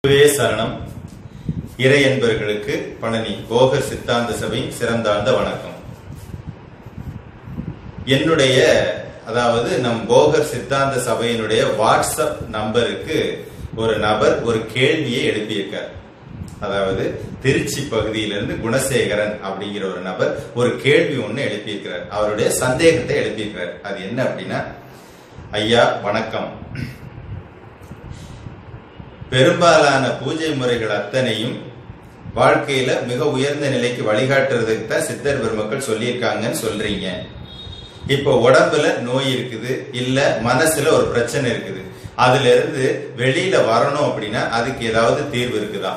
குருவே சரணம் இறை என்பர்களுக்கு பழனி போகர் சித்தாந்த சபை சிறந்தாழ்ந்த வணக்கம் என்னுடைய அதாவது நம் போகர் சித்தாந்த சபையினுடைய வாட்ஸ்அப் நம்பருக்கு ஒரு நபர் ஒரு கேள்வியை எழுப்பியிருக்கார் அதாவது திருச்சி பகுதியிலிருந்து குணசேகரன் அப்படிங்கிற ஒரு நபர் ஒரு கேள்வி ஒண்ணு எழுப்பியிருக்கிறார் அவருடைய சந்தேகத்தை எழுப்பியிருக்கிறார் அது என்ன அப்படின்னா ஐயா வணக்கம் பெரும்பாலான பூஜை முறைகள் அத்தனையும் வாழ்க்கையில மிக உயர்ந்த நிலைக்கு வழிகாட்டுறதுக்கு தான் சித்தர் பெருமக்கள் சொல்லியிருக்காங்கன்னு சொல்றீங்க இப்போ உடம்புல நோய் இருக்குது இல்ல மனசுல ஒரு பிரச்சனை இருக்குது அதுல இருந்து வெளியில வரணும் அப்படின்னா அதுக்கு ஏதாவது தீர்வு இருக்குதா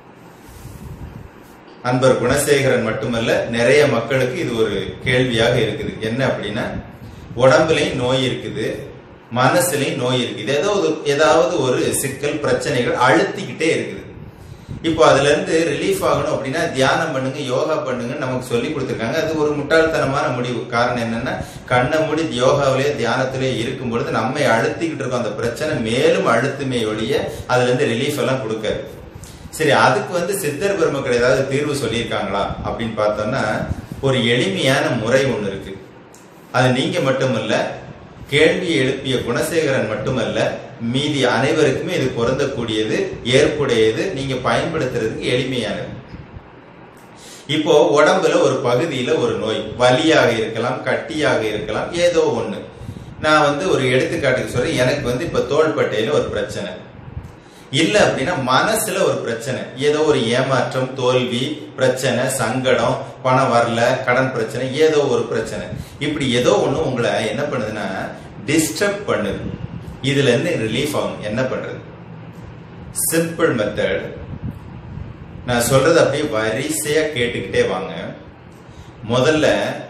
அன்பர் குணசேகரன் மட்டுமல்ல நிறைய மக்களுக்கு இது ஒரு கேள்வியாக இருக்குது என்ன அப்படின்னா உடம்புலயும் நோய் இருக்குது மனசுலயும் நோய் இருக்குது ஏதோ ஒரு ஏதாவது ஒரு சிக்கல் பிரச்சனைகள் அழுத்திக்கிட்டே இருக்குது இப்போ அதுல இருந்து ரிலீஃப் ஆகணும் அப்படின்னா தியானம் பண்ணுங்க யோகா பண்ணுங்க நமக்கு சொல்லி கொடுத்துருக்காங்க அது ஒரு முட்டாள்தனமான முடிவு காரணம் என்னன்னா கண்ணை மூடி யோகாவிலே தியானத்திலே இருக்கும் பொழுது நம்மை அழுத்திக்கிட்டு இருக்கோம் அந்த பிரச்சனை மேலும் அழுத்துமே ஒழிய அதுல இருந்து ரிலீஃப் எல்லாம் கொடுக்காது சரி அதுக்கு வந்து சித்தர் பெருமக்கள் ஏதாவது தீர்வு சொல்லியிருக்காங்களா அப்படின்னு பார்த்தோம்னா ஒரு எளிமையான முறை ஒன்று இருக்கு அது நீங்க மட்டுமல்ல கேள்வி எழுப்பிய குணசேகரன் மட்டுமல்ல மீதி அனைவருக்குமே இது பொருந்தக்கூடியது ஏற்புடையது நீங்க பயன்படுத்துறதுக்கு எளிமையானது இப்போ உடம்புல ஒரு பகுதியில ஒரு நோய் வலியாக இருக்கலாம் கட்டியாக இருக்கலாம் ஏதோ ஒண்ணு நான் வந்து ஒரு எடுத்துக்காட்டுக்கு சொல்றேன் எனக்கு வந்து இப்ப தோள்பட்டையில ஒரு பிரச்சனை இல்ல அப்படின்னா மனசுல ஒரு பிரச்சனை ஏதோ ஒரு ஏமாற்றம் தோல்வி பிரச்சனை சங்கடம் பணம் வரல கடன் பிரச்சனை ஏதோ ஒரு பிரச்சனை இப்படி ஏதோ ஒண்ணு உங்களை என்ன பண்ணுதுன்னா டிஸ்டர்ப் பண்ணுது இதுல இருந்து ரிலீஃப் ஆகும் என்ன பண்றது சிம்பிள் மெத்தட் நான் சொல்றது அப்படியே வரிசையா கேட்டுக்கிட்டே வாங்க முதல்ல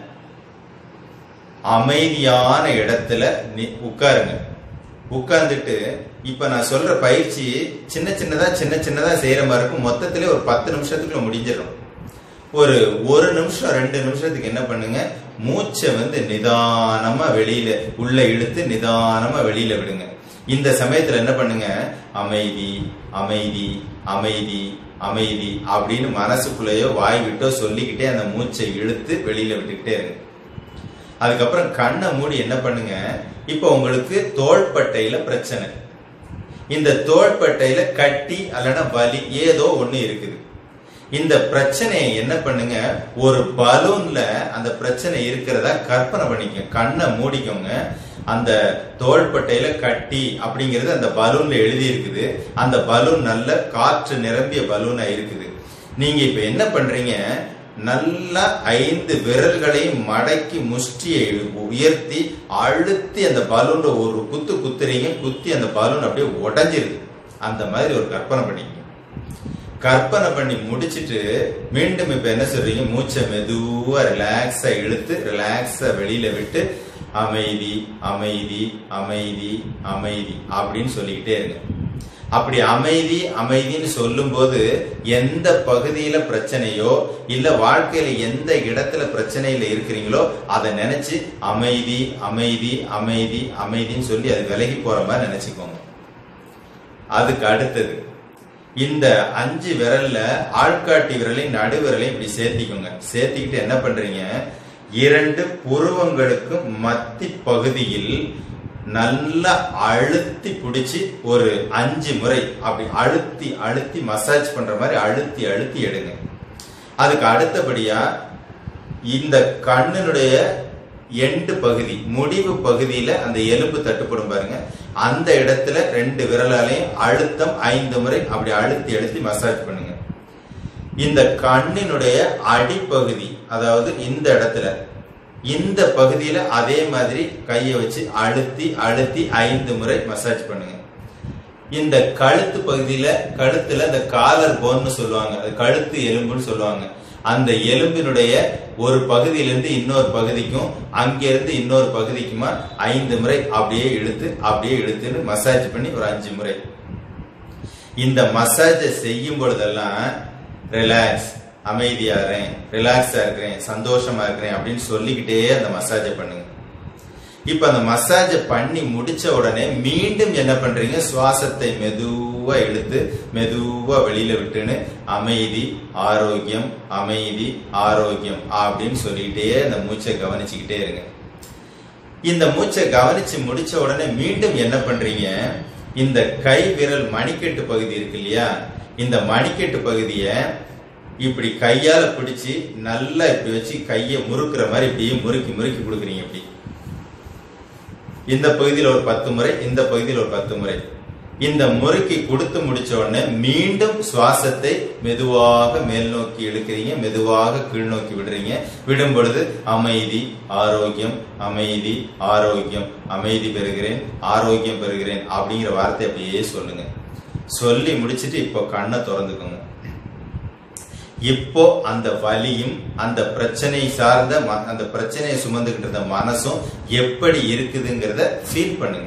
அமைதியான இடத்துல உட்காருங்க உட்கார்ந்துட்டு இப்ப நான் சொல்ற பயிற்சி சின்ன சின்னதா சின்ன சின்னதா செய்யற மாதிரி இருக்கும் மொத்தத்திலே ஒரு பத்து நிமிஷத்துக்குள்ள முடிஞ்சிடும் ஒரு ஒரு நிமிஷம் ரெண்டு நிமிஷத்துக்கு என்ன பண்ணுங்க மூச்சை வந்து நிதானமா வெளியில உள்ள இழுத்து நிதானமா வெளியில விடுங்க இந்த சமயத்துல என்ன பண்ணுங்க அமைதி அமைதி அமைதி அமைதி அப்படின்னு மனசுக்குள்ளேயோ வாய் விட்டோ சொல்லிக்கிட்டே அந்த மூச்சை இழுத்து வெளியில விட்டுக்கிட்டே இருங்க அதுக்கப்புறம் கண்ணை மூடி என்ன பண்ணுங்க இப்போ உங்களுக்கு தோள்பட்டையில பிரச்சனை இந்த தோள்பட்டையில கட்டி அல்லனா வலி ஏதோ ஒண்ணு இருக்குது இந்த பிரச்சனையை என்ன பண்ணுங்க ஒரு பலூன்ல அந்த பிரச்சனை இருக்கிறதா கற்பனை பண்ணிக்க கண்ணை மூடிக்கோங்க அந்த தோள்பட்டையில கட்டி அப்படிங்கிறது அந்த பலூன்ல எழுதி இருக்குது அந்த பலூன் நல்ல காற்று நிரம்பிய பலூனா இருக்குது நீங்க இப்ப என்ன பண்றீங்க நல்லா ஐந்து விரல்களையும் மடக்கி முஷ்டியை உயர்த்தி அழுத்தி அந்த பலூன்ல ஒரு குத்து குத்துறீங்க குத்தி அந்த பலூன் அப்படியே உடஞ்சிருது அந்த மாதிரி ஒரு கற்பனை பண்ணிக்க கற்பனை பண்ணி முடிச்சிட்டு மீண்டும் இப்ப என்ன சொல்றீங்க மூச்சை மெதுவா ரிலாக்ஸா இழுத்து ரிலாக்ஸா வெளியில விட்டு அமைதி அமைதி அமைதி அமைதி அப்படின்னு சொல்லிக்கிட்டே இருங்க அப்படி அமைதி அமைதின்னு சொல்லும் போது எந்த பகுதியில பிரச்சனையோ இல்ல வாழ்க்கையில எந்த இடத்துல பிரச்சனையில இருக்கிறீங்களோ அதை நினைச்சு அமைதி அமைதி அமைதி அமைதின்னு சொல்லி அது விலகி போற மாதிரி நினைச்சுக்கோங்க அதுக்கு அடுத்தது இந்த அஞ்சு விரல்ல ஆள்காட்டி விரலையும் நடுவிரலையும் இப்படி சேர்த்திக்கோங்க சேர்த்திக்கிட்டு என்ன பண்றீங்க இரண்டு புருவங்களுக்கும் மத்தி பகுதியில் நல்லா அழுத்தி பிடிச்சி ஒரு அஞ்சு முறை அப்படி அழுத்தி அழுத்தி மசாஜ் பண்ற மாதிரி அழுத்தி அழுத்தி எடுங்க அதுக்கு அடுத்தபடியா இந்த கண்ணினுடைய எண்டு பகுதி முடிவு பகுதியில அந்த எலும்பு தட்டுப்படும் பாருங்க அந்த இடத்துல ரெண்டு விரலாலையும் அழுத்தம் ஐந்து முறை அப்படி அழுத்தி அழுத்தி மசாஜ் பண்ணுங்க இந்த கண்ணினுடைய அடிப்பகுதி அதாவது இந்த இடத்துல இந்த பகுதியில அதே மாதிரி கையை வச்சு அழுத்தி அழுத்தி ஐந்து முறை மசாஜ் பண்ணுங்க இந்த கழுத்து பகுதியில கழுத்துல இந்த காலர் போன்னு சொல்லுவாங்க அது கழுத்து எலும்புன்னு சொல்லுவாங்க அந்த எலும்பினுடைய ஒரு பகுதியிலிருந்து இன்னொரு பகுதிக்கும் அங்கிருந்து இன்னொரு பகுதிக்குமா ஐந்து முறை அப்படியே இழுத்து அப்படியே இழுத்துன்னு மசாஜ் பண்ணி ஒரு அஞ்சு முறை இந்த மசாஜை செய்யும் பொழுதெல்லாம் ரிலாக்ஸ் அமைதியா இருக்கிறேன் ரிலாக்ஸா இருக்கிறேன் சந்தோஷமா இருக்கிறேன் அப்படின்னு சொல்லிக்கிட்டே அந்த மசாஜை பண்ணுங்க இப்ப அந்த மசாஜ் பண்ணி முடிச்ச உடனே மீண்டும் என்ன பண்றீங்க சுவாசத்தை மெதுவா இழுத்து மெதுவா வெளியில விட்டுன்னு அமைதி ஆரோக்கியம் அமைதி ஆரோக்கியம் அப்படின்னு சொல்லிக்கிட்டே அந்த மூச்சை கவனிச்சுக்கிட்டே இருங்க இந்த மூச்சை கவனிச்சு முடிச்ச உடனே மீண்டும் என்ன பண்றீங்க இந்த கை விரல் மணிக்கட்டு பகுதி இருக்கு இல்லையா இந்த மணிக்கட்டு பகுதியை இப்படி கையால பிடிச்சு நல்லா இப்படி வச்சு கையை முறுக்குற மாதிரி இப்படியே முறுக்கி முறுக்கி கொடுக்குறீங்க இப்படி இந்த பகுதியில் ஒரு பத்து முறை இந்த பகுதியில் ஒரு பத்து முறை இந்த முறுக்கி கொடுத்து முடிச்ச உடனே மீண்டும் சுவாசத்தை மெதுவாக மேல் நோக்கி இழுக்கிறீங்க மெதுவாக கீழ் நோக்கி விடுறீங்க விடும் பொழுது அமைதி ஆரோக்கியம் அமைதி ஆரோக்கியம் அமைதி பெறுகிறேன் ஆரோக்கியம் பெறுகிறேன் அப்படிங்கிற வார்த்தை அப்படியே சொல்லுங்க சொல்லி முடிச்சிட்டு இப்போ கண்ணை திறந்துக்கோங்க இப்போ அந்த வலியும் அந்த பிரச்சனை சார்ந்த ம- அந்த பிரச்சனையை சுமந்துகிட்டு இருந்த மனசும் எப்படி இருக்குதுங்கிறத ஃபீல் பண்ணுங்க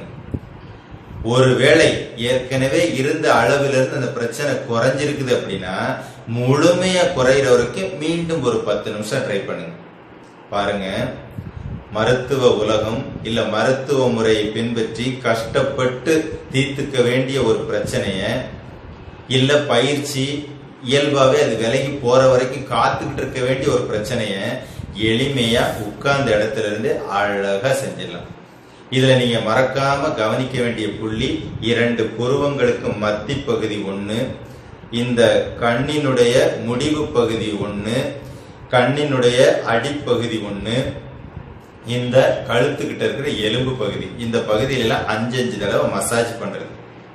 ஒருவேளை ஏற்கனவே இருந்த அளவிலிருந்து இருந்து அந்த பிரச்சனை குறைஞ்சிருக்குது அப்படின்னா முழுமையா குறையிற வரைக்கும் மீண்டும் ஒரு பத்து நிமிஷம் ட்ரை பண்ணுங்க பாருங்க மருத்துவ உலகம் இல்ல மருத்துவ முறையை பின்பற்றி கஷ்டப்பட்டு தீர்த்துக்க வேண்டிய ஒரு பிரச்சனைய இல்ல பயிற்சி இயல்பாவே அது விலகி போற வரைக்கும் காத்துக்கிட்டு இருக்க வேண்டிய ஒரு பிரச்சனைய எளிமையா உட்கார்ந்த இடத்துல இருந்து அழகா செஞ்சிடலாம் இதுல நீங்க மறக்காம கவனிக்க வேண்டிய புள்ளி இரண்டு புருவங்களுக்கு மத்தி பகுதி ஒண்ணு இந்த கண்ணினுடைய முடிவு பகுதி ஒண்ணு கண்ணினுடைய அடிப்பகுதி ஒண்ணு இந்த கழுத்துக்கிட்ட இருக்கிற எலும்பு பகுதி இந்த பகுதியில எல்லாம் அஞ்சு அஞ்சு தடவை மசாஜ் பண்றது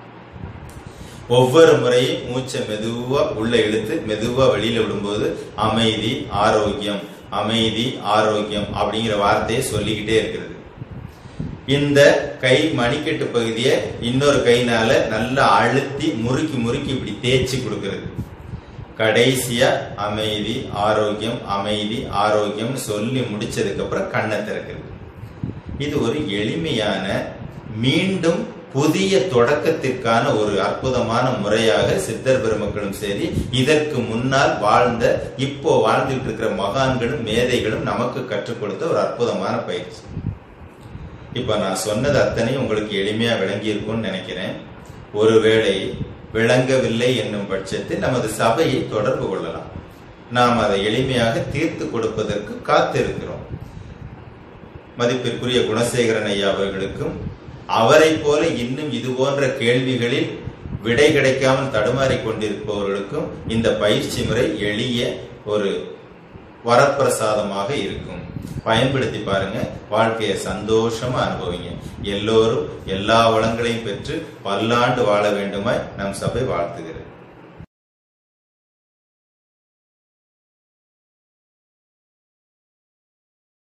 ஒவ்வொரு முறையும் மூச்சை மெதுவா உள்ள இழுத்து மெதுவா வெளியில விடும்போது அமைதி ஆரோக்கியம் அமைதி ஆரோக்கியம் அப்படிங்கிற வார்த்தையை சொல்லிக்கிட்டே இருக்கிறது இந்த கை மணிக்கட்டு பகுதியை இன்னொரு கைனால நல்லா அழுத்தி முறுக்கி முறுக்கி இப்படி தேய்ச்சி கொடுக்கிறது கடைசியா அமைதி ஆரோக்கியம் அமைதி ஆரோக்கியம் சொல்லி முடிச்சதுக்கு அப்புறம் கண்ணை திறக்கிறது இது ஒரு எளிமையான மீண்டும் புதிய தொடக்கத்திற்கான ஒரு அற்புதமான முறையாக சித்தர் பெருமக்களும் சரி இதற்கு முன்னால் வாழ்ந்த இப்போ வாழ்ந்துட்டு இருக்கிற மகான்களும் மேதைகளும் நமக்கு கற்றுக் கொடுத்த ஒரு அற்புதமான பயிற்சி இப்ப நான் சொன்னது அத்தனையும் உங்களுக்கு எளிமையா விளங்கி இருக்கும்னு நினைக்கிறேன் ஒருவேளை விளங்கவில்லை என்னும் பட்சத்தில் நமது சபையை தொடர்பு கொள்ளலாம் நாம் அதை எளிமையாக தீர்த்து கொடுப்பதற்கு காத்திருக்கிறோம் மதிப்பிற்குரிய குணசேகரன் ஐயா அவர்களுக்கும் அவரை போல இன்னும் இது போன்ற கேள்விகளில் விடை கிடைக்காமல் தடுமாறிக் கொண்டிருப்பவர்களுக்கும் இந்த பயிற்சி முறை எளிய ஒரு வரப்பிரசாதமாக இருக்கும் பயன்படுத்தி பாருங்க வாழ்க்கையை சந்தோஷமா அனுபவிங்க எல்லோரும் எல்லா வளங்களையும் பெற்று பல்லாண்டு வாழ வேண்டுமாய் நம் சபை வாழ்த்துகிறது